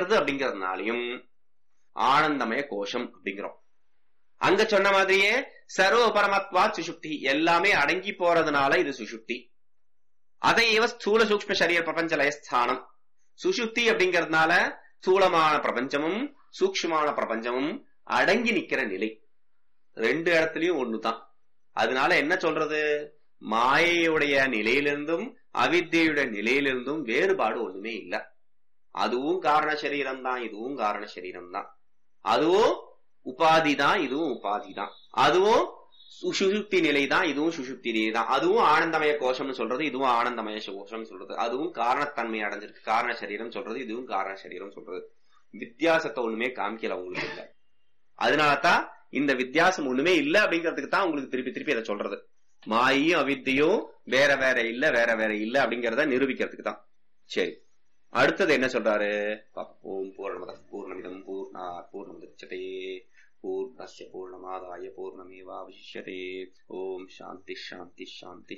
அடங்கிறது அப்படிங்கறதுனாலையும் ஆனந்தமய கோஷம் அப்படிங்கிறோம் அங்க சொன்ன மாதிரியே சர்வ பரமத்வா சுஷுப்தி எல்லாமே அடங்கி போறதுனால இது சுஷுப்தி அதை இவ ஸ்தூல சூக்ம சரீர பிரபஞ்ச லயஸ்தானம் சுஷுப்தி அப்படிங்கறதுனால ஸ்தூலமான பிரபஞ்சமும் சூக்ஷ்மமான பிரபஞ்சமும் அடங்கி நிக்கிற நிலை ரெண்டு இடத்துலயும் ஒண்ணுதான் அதனால என்ன சொல்றது மாயையுடைய நிலையிலிருந்தும் அவித்தியுடைய நிலையிலிருந்தும் வேறுபாடு ஒண்ணுமே இல்ல அதுவும் காரண சரீரம் தான் இதுவும் காரண சரீரம் தான் அதுவும் உபாதி தான் இதுவும் உபாதி தான் அதுவும் சு- சுஷுப்தி நிலை தான் இதுவும் சுஷுப்தி நிலை தான் அதுவும் ஆனந்தமய கோஷம்னு சொல்றது இதுவும் ஆனந்தமய கோஷம் சொல்றது அதுவும் காரணத்தன்மை அடைஞ்சிருக்கு காரண சரீரம் சொல்றது இதுவும் காரண சரீரம் சொல்றது வித்தியாசத்தை ஒண்ணுமே காமிக்கல உங்களுக்கு இல்ல அதனாலதான் இந்த வித்தியாசம் ஒண்ணுமே இல்ல அப்படிங்கிறதுக்கு தான் உங்களுக்கு திருப்பி திருப்பி அதை சொல்றது மாயும் அவித்தியும் வேற வேற இல்ல வேற வேற இல்ல அப்படிங்கறத நிரூபிக்கிறதுக்கு தான் சரி அடுத்தது என்ன சொல்றாரு பாப்போம். ஓம் பூர்ணமத பூர்ணமிதம் பூர்ணா பூர்ணமுதச்சதே பூர்ணஸ்ய பூர்ணமாதாய பூர்ணமேவாவசிஷ்யதே ஓம் சாந்தி சாந்தி சாந்தி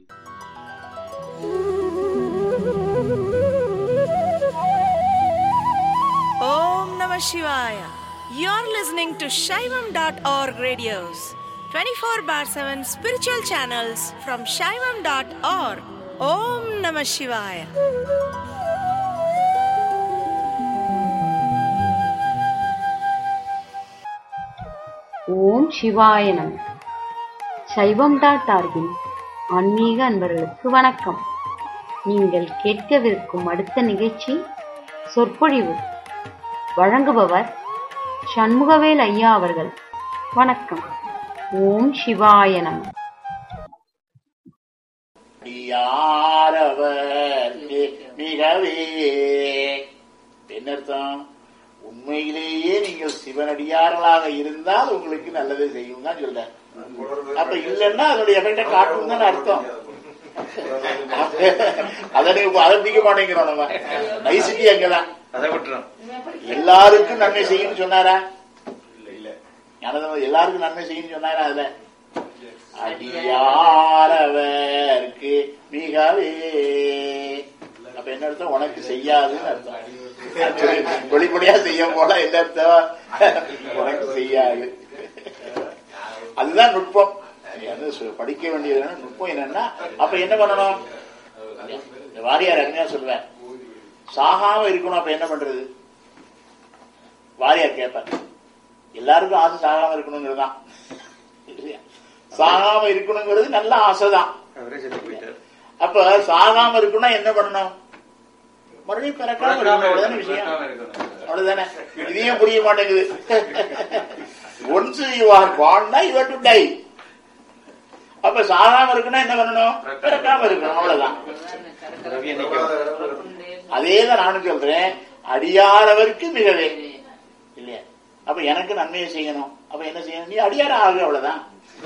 Om Namah Shivaya. You're listening to Shaivam.org radios, 24 bar 7 spiritual channels from Shaivam.org. Om Namah Shivaya. ஓம் சிவாய நம சைவம் டாட் ஆர்கின் ஆன்மீக அன்பர்களுக்கு வணக்கம் நீங்கள் கேட்கவிருக்கும் அடுத்த நிகழ்ச்சி சொற்பொழிவு வழங்குபவர் சண்முகவேல் ஐயா அவர்கள் வணக்கம் ஓம் சிவாய நம யாரவர் மிகவே என்ன அர்த்தம் உண்மையிலேயே நீங்கள் சிவனடியார்களாக இருந்தால் உங்களுக்கு நல்லதை செய்யும் தான் சொல்ற அப்ப இல்லைன்னா அதனுடைய எஃபெக்ட காட்டும் தான் அர்த்தம் அதனை அதப்பிக்க மாட்டேங்கிறோம் நம்ம நைசிட்டி அங்கதான் அதை விட்டுறோம் எல்லாருக்கும் நன்மை செய்யும்னு சொன்னாரா ஞானதம் எல்லாருக்கும் நன்மை செய்யும்னு சொன்னாரா அதுல அடியாரவர்க்கு மிகவே அப்ப என்ன அர்த்தம் உனக்கு செய்யாதுன்னு அர்த்தம் Actually, வெளிப்படையா செய்ய போல என்ன அர்த்தம் உனக்கு செய்யாது அதுதான் நுட்பம் நீ வந்து சு- படிக்க வேண்டியது என்னன்னா, நுட்பம் என்னன்னா அப்ப என்ன பண்ணணும் இந்த வாரியார் அருமையா சொல்லுவேன் சாகாம இருக்கணும் அப்ப என்ன பண்றது வாரியார் கேட்பார் எல்லாருக்கும் ஆசை சாகாம இருக்கணுங்கிறதுதான் இல்லையா? சாகாம இருக்கணுங்கிறது நல்ல ஆசைதான் அவரே சொல்லி போயிட்டார் அப்ப சாகாம இருக்கணும்னா என்ன பண்ணணும் மறுபடியும் பிறக்காம இருக்கணும் அவ்வளவுதானே விஷயம் அவ்வளவுதானே இதையும் புரிய மாட்டேங்குது ஒன்ஸ் யூ ஆர் பார்ன்னா யூ டு டை அப்ப சாகாம இருக்குன்னா என்ன பண்ணணும் பிறக்காம இருக்கணும் அவ்வளவுதான் ரவி அன்னைக்கு அதேதான் நானும் சொல்றேன் அடியாரவருக்கு மிகவே இல்லையா அப்ப எனக்கு நன்மையை செய்யணும் அப்ப என்ன செய்யணும் நீ அடியார ஆகு அவ்வளவுதான்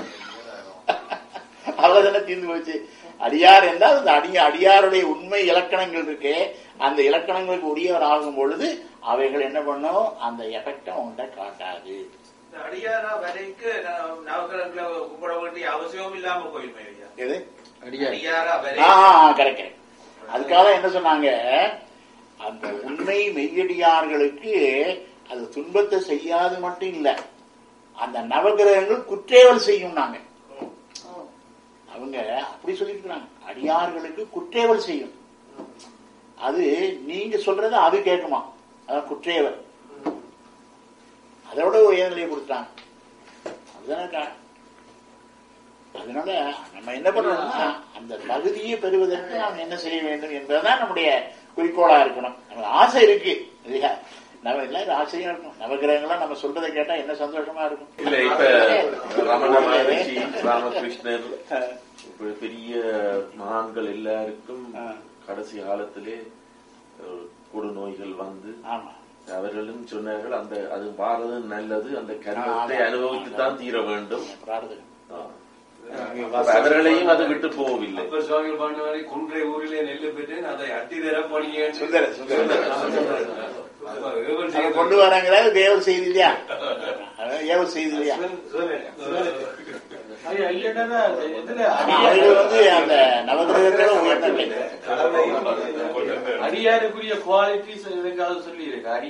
அவ்வளவுதானே தீர்ந்து போச்சு அடியார் என்றால் அந்த அடிய அடியாருடைய உண்மை இலக்கணங்கள் இருக்கு அந்த இலக்கணங்களுக்கு உரியவர் ஆகும் பொழுது அவைகள் என்ன பண்ணும் அந்த எஃபெக்ட உன்கிட்ட காட்டாது இந்த அடியாரா வரைக்கு ந- நவக்கிரகங்களை கும்பிட வேண்டிய அவசியம் இல்லாம போயிருமே ஐயா எது அடியாரா வரை கரெக்ட் அதுக்காக என்ன சொன்னாங்க அந்த உண்மை மெய்யடியார்களுக்கு அது துன்பத்தை செய்யாது மட்டும் இல்ல அந்த நவகிரகங்கள் குற்றேவல் செய்யும் நாங்க அவங்க அப்படி சொல்லியிருக்கிறாங்க அடியார்களுக்கு குற்றேவல் செய்யும் அது நீங்க சொல்றத அது கேட்குமா அதான் குற்றேவல் அதோட உயர்நிலையை கொடுத்தாங்க அதுதானே கா- அதனால நம்ம என்ன பண்றோம்னா அந்த தகுதியை பெறுவதற்கு நாம் என்ன செய்ய வேண்டும் என்பதுதான் நம்முடைய குறிக்கோளா இருக்கணும் நமக்கு ஆசை இருக்கு இல்லையா நம்ம எல்லாரும் ஆசையா இருக்கும் நவகிரகங்களாம் நம்ம சொல்றதை கேட்டா என்ன சந்தோஷமா இருக்கும் இல்ல இப்ப ரமண மகரிஷி ராமகிருஷ்ணர் இப்ப பெரிய மகான்கள் எல்லாருக்கும் ஆ. கடைசி காலத்திலே அஹ், கொடுநோய்கள் வந்து ஆமா அவர்களும் சொன்னார்கள் அந்த அது வாரது நல்லது அந்த கர்மத்தை ஆமா. அனுபவித்து தான் தீர வேண்டும் பிரார்த்தனை ஆ. அப்ப அவர்களையும் அது விட்டு போகவில்லை அப்பர் சுவாமிகள் பண்ண வரை குன்றை ஊரிலே நெல்லு பெற்றேன் அதை அட்டி தர போனீங்க சுந்தர சுந்தர ஏவல் அதை கொண்டு வராங்கிறாரு தேவர் செய்தி இல்லையா அதான் ஏவல் செய்தி இல்லையா ஆனா அவர்கள் வந்து அந்த நவகிரகத்தோட உயர்ந்த நிலை அடியாருக்குரிய குவாலிட்டிஸ் எதுக்காக சொல்லி இருக்கு